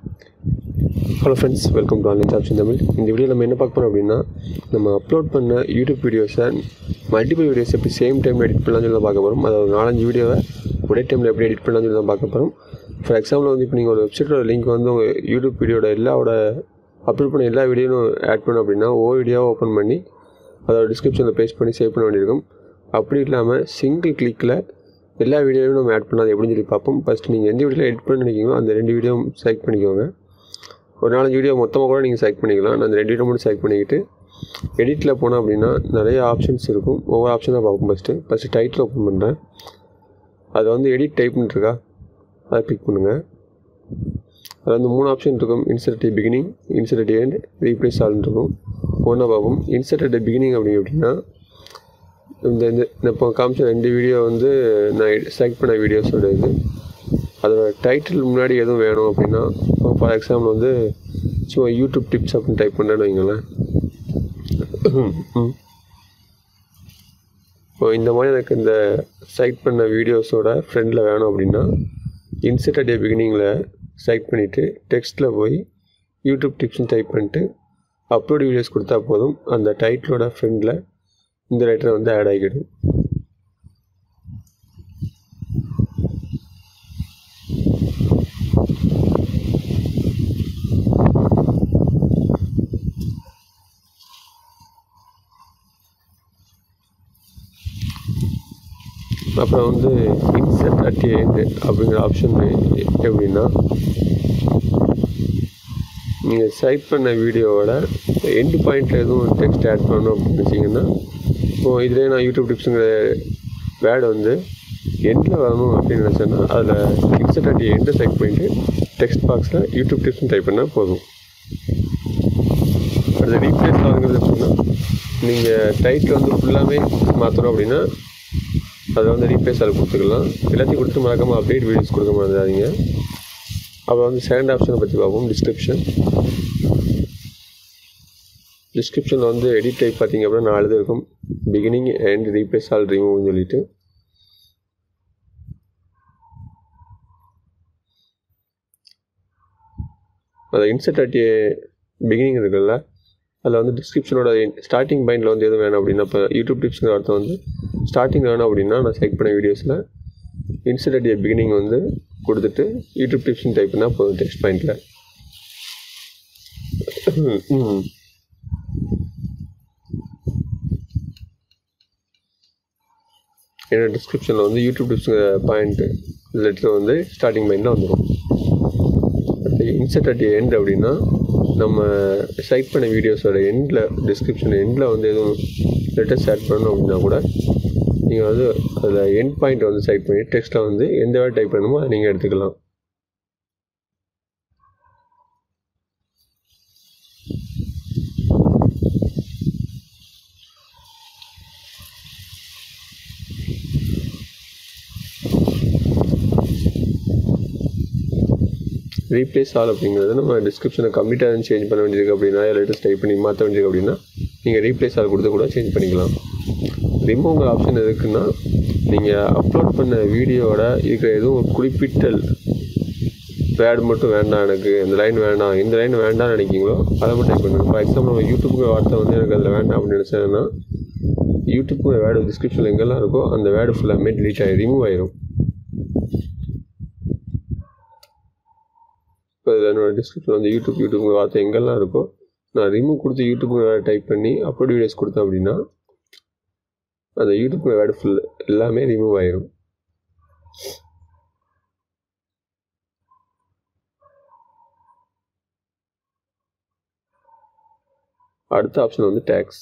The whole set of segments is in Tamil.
hello friends welcome to online jobs Tamil இந்த வீடியோ நம்ம என்ன பார்க்க போகிறோம் அப்படின்னா நம்ம அப்லோட் பண்ண யூடியூப் வீடியோஸை மல்டிபிள் வீடியோஸ் எப்படி சேம் டைமில் எடிட் பண்ணலாம்னு சொல்லி தான் பார்க்க போகிறோம் அதாவது ஒரு நாலஞ்சு வீடியோவை ஒரே டைமில் எப்படி எடிட் பண்ணலாம்னு சொல்லி தான் பார்க்க போகிறோம் ஃபார் எக்ஸாம்பிள் வந்து இப்போ நீங்கள் ஒரு வெப்சைட்டோட லிங்க் வந்து உங்கள் யூடியூப் வீடியோட எல்லாவோட அப்லோட் பண்ண எல்லா வீடியோவும் ஆட் பண்ணோம் அப்படின்னா ஓ வீடியோவை ஓப்பன் பண்ணி அதோட டிஸ்கிரிப்ஷனில் பேஸ்ட் பண்ணி சேவ் பண்ண வேண்டியிருக்கும் அப்படி இல்லாமல் சிங்கிள் கிளிக்கில் எல்லா வீடியோவையும் நம்ம ஆட் பண்ணாது எப்படின்னு சொல்லி பார்ப்போம் ஃபஸ்ட்டு நீங்கள் எந்த வீடியோவில் எடிட் பண்ண நினைக்கிறீங்களோ அந்த ரெண்டு வீடியோவும் செலக்ட் பண்ணிக்கோங்க ஒரு நாலஞ்சு வீடியோ மொத்தமாக கூட நீங்கள் செலக்ட் பண்ணிக்கலாம் நான் அந்த ரெண்டு வீடியோ மட்டும் செலக்ட் பண்ணிக்கிட்டு எடிட்டில் போனோம் அப்படின்னா நிறைய ஆப்ஷன்ஸ் இருக்கும் ஒவ்வொரு ஆப்ஷனாக பார்ப்போம் ஃபஸ்ட்டு ஃபஸ்ட்டு டைட்டில் ஓப்பன் பண்ணுறேன் அது வந்து எடிட் டைப்னு இருக்கா அதை கிளிக் பண்ணுங்கள் அது வந்து மூணு ஆப்ஷன் இருக்கும் insert beginning insert end replace ஆல்னு இருக்கும் ஒன்றா பார்ப்போம் இன்சர்ட் பிகினிங் அப்படி அப்படின்னா இந்த இந்த இந்த இப்போ காமிச்ச ரெண்டு வீடியோ வந்து நான் செலக்ட் பண்ண வீடியோஸோட இது அதோட டைட்டில் முன்னாடி எதுவும் வேணும் அப்படின்னா ஃபார் எக்ஸாம்பிள் வந்து சும்மா யூடியூப் டிப்ஸ் அப்படின்னு டைப் பண்ணுறேன்னு வைங்களேன் இப்போ இந்த மாதிரி எனக்கு இந்த செலக்ட் பண்ண வீடியோஸோட ஃப்ரெண்டில் வேணும் அப்படின்னா இன்செர்ட் டே பிகினிங்கில் செலக்ட் பண்ணிவிட்டு டெக்ஸ்ட்டில் போய் யூடியூப் டிப்ஸ்னு டைப் பண்ணிட்டு அப்லோட் வீடியோஸ் கொடுத்தா போதும் அந்த டைட்டிலோட ஃப்ரெண்டில் இந்த லெட்டர் வந்து ஆட் ஆகிடும் அப்புறம் வந்து இன்செர்ட் அட் எண்டு அப்படிங்கிற ஆப்ஷன் எப்படின்னா நீங்கள் செலக்ட் பண்ண வீடியோவோட எண்டு பாயிண்ட்டில் எதுவும் டெக்ஸ்ட் ஆட் பண்ணணும் அப்படின்னு வச்சிங்கன்னா இப்போது இதிலே நான் யூடியூப் டிப்ஸுங்கிற வேர்டு வந்து எண்டில் வரணும் அப்படின்னு நினச்சேன்னா அதில் இன்செர்ட் அட் எண்டை செலக்ட் பண்ணிவிட்டு டெக்ஸ்ட் பாக்ஸில் யூடியூப் டிப்ஸ்னு டைப் பண்ணால் போதும் அடுத்த ரீப்ளேஸ் ஆகுங்கிறது அப்படின்னா நீங்கள் டைட்டில் வந்து ஃபுல்லாமே மாற்றணும் அப்படின்னா அதை வந்து ரீப்ளேஸ் அதில் கொடுத்துக்கலாம் எல்லாத்தையும் கொடுத்து மறக்காமல் அப்டேட் வீடியோஸ் கொடுக்க மறந்துடாதீங்க அப்புறம் வந்து செகண்ட் ஆப்ஷனை பற்றி பார்ப்போம் டிஸ்கிரிப்ஷன் டிஸ்கிரிப்ஷனில் வந்து எடிட் டைப் பார்த்தீங்க அப்படின்னா நாலு இது இருக்கும் பிகினிங் அண்ட் ரீப்ளேஸ் ஆல் ரிமூவ்னு சொல்லிட்டு அந்த இன்செர்ட் அட் பிகினிங் இருக்குல்ல அதில் வந்து டிஸ்கிரிப்ஷனோட ஸ்டார்டிங் பாயிண்டில் வந்து எதுவும் வேணும் அப்படின்னா இப்போ யூடியூப் டிப்ஸுங்கிற அர்த்தம் வந்து ஸ்டார்டிங் வேணும் அப்படின்னா நான் செலக்ட் பண்ண வீடியோஸில் இன்செர்ட் அட் பிகினிங் வந்து கொடுத்துட்டு யூடியூப் டிப்ஸ்னு டைப் பண்ணால் போதும் டெக்ஸ்ட் பாயிண்டில் என்னோட டிஸ்கிரிப்ஷனில் வந்து யூடியூப் டிப்ஸுங்கிற பாயிண்ட்டு லெட்டர் வந்து ஸ்டார்டிங் பாயிண்டில் வந்துடும் அடுத்து இன்செர்ட் அட் எண்ட் அப்படின்னா நம்ம செலக்ட் பண்ண வீடியோஸோட எண்டில் டிஸ்கிரிப்ஷன் எண்டில் வந்து எதுவும் லெட்டர்ஸ் ஆட் பண்ணணும் அப்படின்னா கூட நீங்கள் வந்து அதில் எண்ட் பாயிண்ட் வந்து செலக்ட் பண்ணி டெக்ஸ்ட்டில் வந்து எந்த வேர்ட் டைப் பண்ணணுமோ அதை நீங்கள் எடுத்துக்கலாம் ரீப்ளேஸ் ஆல் அப்படிங்கிறது நம்ம டிஸ்கிரிப்ஷனை கம்ப்ளீட்டாக சேஞ்ச் பண்ண வேண்டியிருக்கு அப்படின்னா லேட்டஸ்ட் டைப் பண்ணி மாற்ற வேண்டியிருக்கு அப்படின்னா நீங்கள் ரீப்ளேஸ் ஆல் கொடுத்து கூட சேஞ்ச் பண்ணிக்கலாம் ரிமூவ் ஆப்ஷன் எதுக்குன்னா நீங்கள் அப்லோட் பண்ண வீடியோவோட இருக்கிற எதுவும் ஒரு குறிப்பிட்ட வேர்டு மட்டும் வேண்டாம் எனக்கு இந்த லைன் வேண்டாம் இந்த லைன் வேண்டாம்னு நினைக்கிங்களோ அதை மட்டும் டைப் பண்ணுங்கள் ஃபார் எக்ஸாம்பிள் நம்ம யூடியூப்புக்கு வார்த்தை வந்து எனக்கு அதில் வேண்டாம் அப்படின்னு நினச்சேன்னா யூடியூப்புக்கு வேர்டு டிஸ்கிரிப்ஷனில் எங்கெல்லாம் இருக்கோ அந்த வேர்டு ஃபுல்லாமே டிலீட் ஆகி ரிமூவ் ஆயிரும் இப்போ இதில் என்னோடய டிஸ்கிரிப்ஷன் வந்து யூடியூப் யூடியூப் வார்த்தை எங்கெல்லாம் இருக்கோ நான் ரிமூவ் கொடுத்து யூடியூப் வேர்டு டைப் பண்ணி அப்லோட் வீடியோஸ் கொடுத்தேன் அப்படின்னா அந்த யூடியூப் வேர்டு ஃபுல் எல்லாமே ரிமூவ் ஆயிரும் அடுத்த ஆப்ஷன் வந்து டேக்ஸ்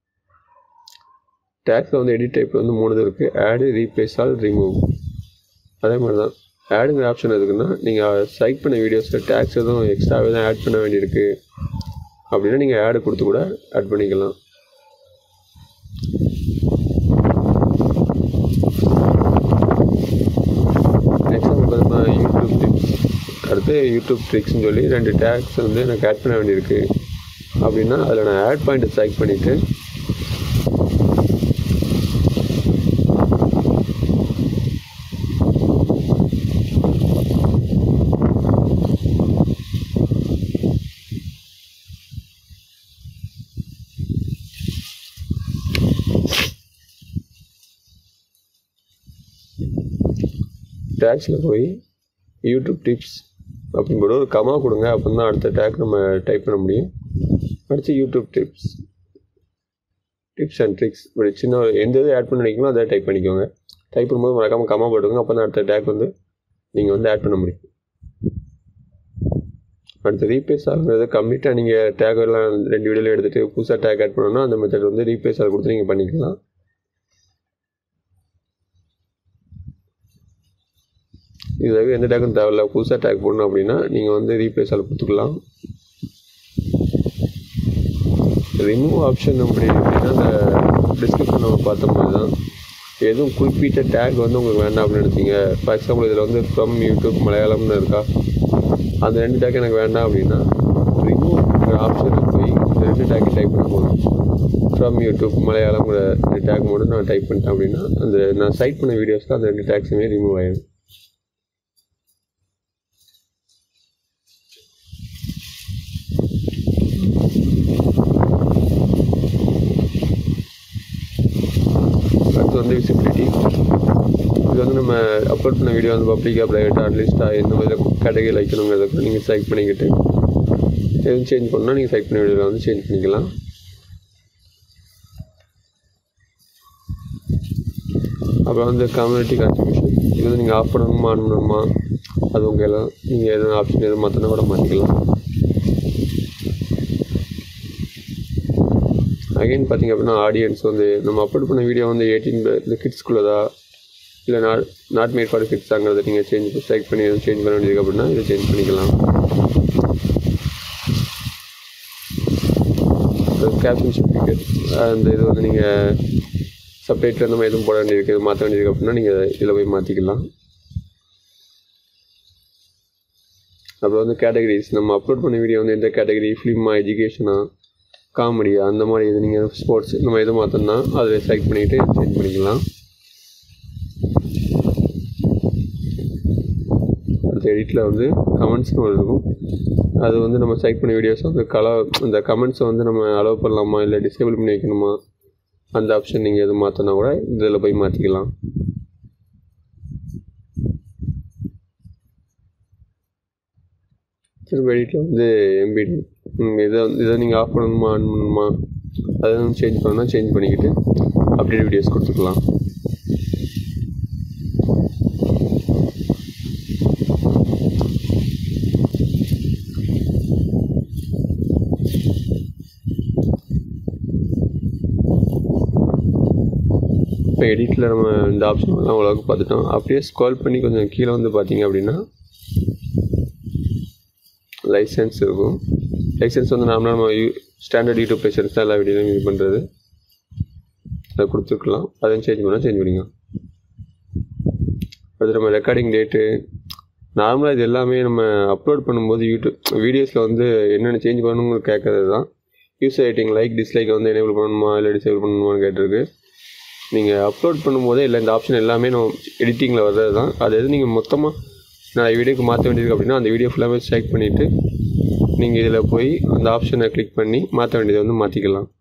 டேக்ஸில் வந்து எடிட் டைப்பில் வந்து மூணு இது இருக்குது ஆடு ரீப்ளேஸ் ஆல் ரிமூவ் அதே மாதிரி தான் ஆடுங்கிற ஆப்ஷன் எதுக்குன்னா நீங்கள் செலக்ட் பண்ண வீடியோஸில் டேக்ஸ் எதுவும் எக்ஸ்ட்ராவே தான் ஆட் பண்ண வேண்டியிருக்கு அப்படின்னா நீங்கள் ஆடு கொடுத்து கூட ஆட் பண்ணிக்கலாம் எக்ஸாம்பிள் நம்ம யூடியூப் டிப்ஸ் அடுத்து யூடியூப் ட்ரிக்ஸ்னு சொல்லி ரெண்டு டேக்ஸ் வந்து எனக்கு ஆட் பண்ண வேண்டியிருக்கு அப்படின்னா அதில் நான் ஆட் பாயிண்ட்டை செலக்ட் பண்ணிவிட்டு டேக்ஸில் போய் யூடியூப் டிப்ஸ் அப்படின்னு கூட ஒரு கமா கொடுங்க அப்போ தான் அடுத்த டேக் நம்ம டைப் பண்ண முடியும் அடுத்து YouTube tips tips and tricks இப்படி சின்ன ஒரு எந்த இது ஆட் பண்ண நினைக்கணும் அதை டைப் பண்ணிக்கோங்க டைப் பண்ணும்போது மறக்காமல் கமா போட்டுக்கோங்க அப்போ தான் அடுத்த டேக் வந்து நீங்கள் வந்து ஆட் பண்ண முடியும் அடுத்து ரீப்ளேஸ் ஆகுறது கம்ப்ளீட்டாக நீங்கள் டேக் எல்லாம் ரெண்டு வீடியோவில் எடுத்துகிட்டு புதுசாக டேக் ஆட் பண்ணணும்னா அந்த மெத்தட் வந்து ரீப்ளேஸ் ஆக கொடுத்து நீங்கள் பண்ணிக்கலாம் இதுவே எந்த டேக்கும் தேவையில்ல புதுசாக டேக் போடணும் அப்படின்னா நீங்கள் வந்து ரீப்ளேஸ் ஆக கொடுத்துக்கலாம் ரிமூவ் ஆப்ஷன் அப்படி அப்படின்னா அந்த டிஸ்கிரிப்ஷன் நம்ம பார்த்த மாதிரி தான் எதுவும் குறிப்பிட்ட டேக் வந்து உங்களுக்கு வேண்டாம் அப்படின்னு நினச்சிங்க ஃபார் எக்ஸாம்பிள் இதில் வந்து ஃப்ரம் யூடியூப் மலையாளம்னு இருக்கா அந்த ரெண்டு டேக் எனக்கு வேண்டாம் அப்படின்னா ரிமூவ் ஆப்ஷனுக்கு போய் இந்த ரெண்டு டேக் டைப் பண்ண போதும் ஃப்ரம் யூடியூப் மலையாளம்ங்கிற ரெண்டு டேக் மட்டும் நான் டைப் பண்ணிட்டேன் அப்படின்னா அந்த நான் சைட் பண்ண வீடியோஸ்க்கு அந்த ரெண்டு டேக்ஸுமே ரிமூவ் ஆகிடும் அடுத்து வந்து விசிபிலிட்டி இது வந்து நம்ம அப்லோட் பண்ண வீடியோ வந்து பப்ளிக்காக ப்ரைவேட்டாக அட்லீஸ்ட்டாக எந்த மாதிரி கேட்டகரியில் வைக்கணுங்கிறத நீங்கள் செலக்ட் பண்ணிக்கிட்டு எதுவும் சேஞ்ச் பண்ணால் நீங்கள் செலக்ட் பண்ண வீடியோவில் வந்து சேஞ்ச் பண்ணிக்கலாம் அப்புறம் வந்து கம்யூனிட்டி கான்ட்ரிபியூஷன் இது வந்து நீங்கள் ஆஃப் பண்ணணுமா ஆன் பண்ணணுமா அது உங்கள் எல்லாம் நீங்கள் எதுவும் ஆப்ஷன் எதுவும் மாற்றினா கூட மாற்றிக்கலாம் அகைன் பார்த்தீங்க அப்படின்னா ஆடியன்ஸ் வந்து நம்ம அப்லோட் பண்ண வீடியோ வந்து எயிட்டீன் இந்த கிட்ஸ்குள்ளதா இல்லை நாட் நாட் மேட் ஃபார் கிட்ஸாங்கிறத நீங்கள் சேஞ்ச் செலக்ட் பண்ணி எதுவும் சேஞ்ச் பண்ண வேண்டியது அப்படின்னா இதை சேஞ்ச் பண்ணிக்கலாம் கேப்ஷன் சர்டிஃபிகேட் அந்த இது வந்து நீங்கள் சப்டைட்டில் நம்ம எதுவும் போட வேண்டியிருக்கு எதுவும் மாற்ற வேண்டியிருக்கு அப்படின்னா நீங்கள் இதில் போய் மாற்றிக்கலாம் அப்புறம் வந்து கேட்டகரிஸ் நம்ம அப்லோட் பண்ண வீடியோ வந்து எந்த கேட்டகரி ஃபிலிமா எஜுகேஷனா காமெடியா அந்த மாதிரி இது நீங்கள் ஸ்போர்ட்ஸ் நம்ம எது மாற்றோம்னா அதில் செலக்ட் பண்ணிவிட்டு சேஞ்ச் பண்ணிக்கலாம் அடுத்த எடிட்டில் வந்து கமெண்ட்ஸ்னு ஒரு இருக்கும் அது வந்து நம்ம செலக்ட் பண்ண வீடியோஸ் வந்து கலர் அந்த கமெண்ட்ஸை வந்து நம்ம அலோவ் பண்ணலாமா இல்லை டிசேபிள் பண்ணி வைக்கணுமா அந்த ஆப்ஷன் நீங்கள் எது மாற்றினா கூட இதில் போய் மாற்றிக்கலாம் திரும்ப எடிட்டில் வந்து எம்பிடி இதை இதை நீங்கள் ஆஃப் பண்ணணுமா ஆன் பண்ணணுமா அதை வந்து சேஞ்ச் பண்ணணும்னா சேஞ்ச் பண்ணிக்கிட்டு அப்டேட் வீடியோஸ் கொடுத்துக்கலாம் இப்போ எடிட்டில் நம்ம இந்த ஆப்ஷன்லாம் ஓரளவுக்கு பார்த்துட்டோம் அப்படியே ஸ்க்ரோல் பண்ணி கொஞ்சம் கீழே வந்து பார்த்தீங்க அப்படின்னா லைசன்ஸ் இருக்கும் லைசன்ஸ் வந்து நார்மலாக நம்ம யூ ஸ்டாண்டர்ட் யூடியூப் லைசன்ஸ் தான் எல்லா வீடியோலையும் யூஸ் பண்ணுறது அதை கொடுத்துருக்கலாம் அதையும் சேஞ்ச் பண்ணால் சேஞ்ச் பண்ணிக்கலாம் அடுத்து நம்ம ரெக்கார்டிங் டேட்டு நார்மலாக இது எல்லாமே நம்ம அப்லோட் பண்ணும்போது யூடியூப் வீடியோஸில் வந்து என்னென்ன சேஞ்ச் பண்ணணும்னு கேட்கறது தான் யூஸ் ரேட்டிங் லைக் டிஸ்லைக் வந்து எனேபிள் பண்ணணுமா இல்லை டிசேபிள் பண்ணணுமான்னு கேட்டிருக்கு நீங்கள் அப்லோட் பண்ணும்போதே இல்லை இந்த ஆப்ஷன் எல்லாமே நம்ம எடிட்டிங்கில் வர்றது தான் அது எது நீங்கள் மொத்தமாக நான் வீடியோக்கு மாற்ற வேண்டியது அப்படின்னா அந்த வீடியோ ஃபுல்லாகவே செலக்ட் பண்ணிவிட்டு நீங்கள் இதில் போய் அந்த ஆப்ஷனை கிளிக் பண்ணி மாற்ற வேண்டியதை வந்து மாற்றிக்கலாம்